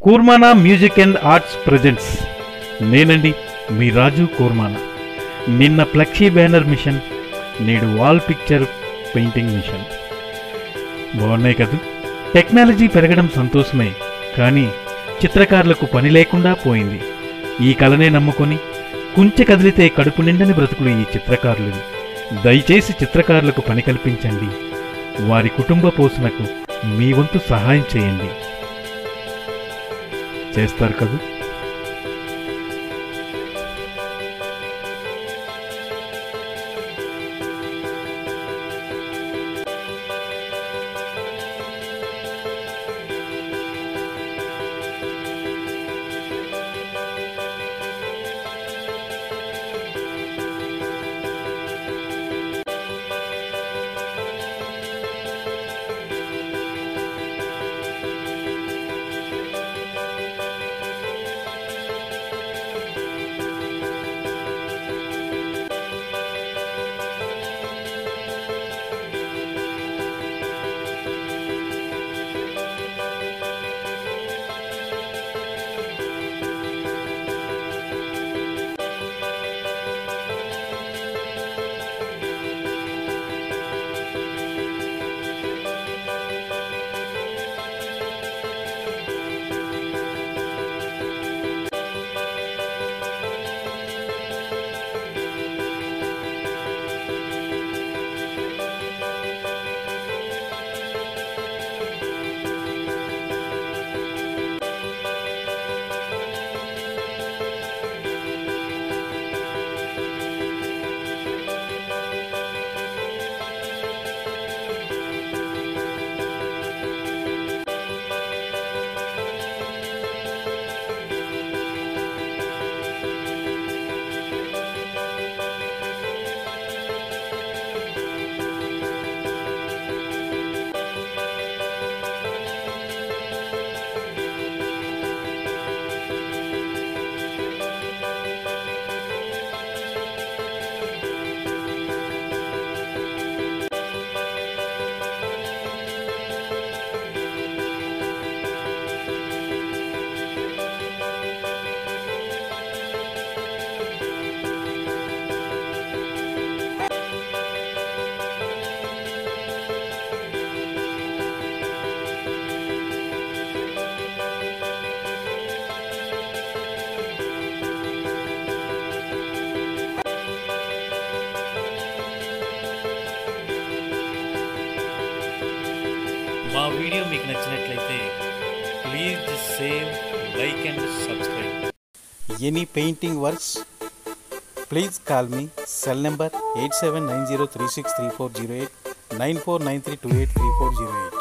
కూర్మానా music and arts presents నేనండి మీ రాజు కూర్మానా నిన్న ఫ్లెక్సీ బ్యానర్ మిషన్ నేడు వాల్ పిక్చర్ పెయింటింగ్ మిషన్ బాగున్నాయి కదా టెక్నాలజీ పెరగడం సంతోషమే కానీ చిత్రకారులకు పని లేకుండా పోయింది ఈ కళనే నమ్ముకొని కుంచె కదిలితే కడుపు నిండని బ్రతుకులు ఈ చిత్రకారులు దయచేసి చిత్రకారులకు పని కల్పించండి వారి కుటుంబ పోషణకు మీ వంతు సహాయం చేయండి చేస్తారు కదూ మా వీడియో మీకు నచ్చినట్లయితే please save like and subscribe any painting works please call మీ cell number eight seven nine zero three six three four zero eight nine four nine three two eight three four zero eight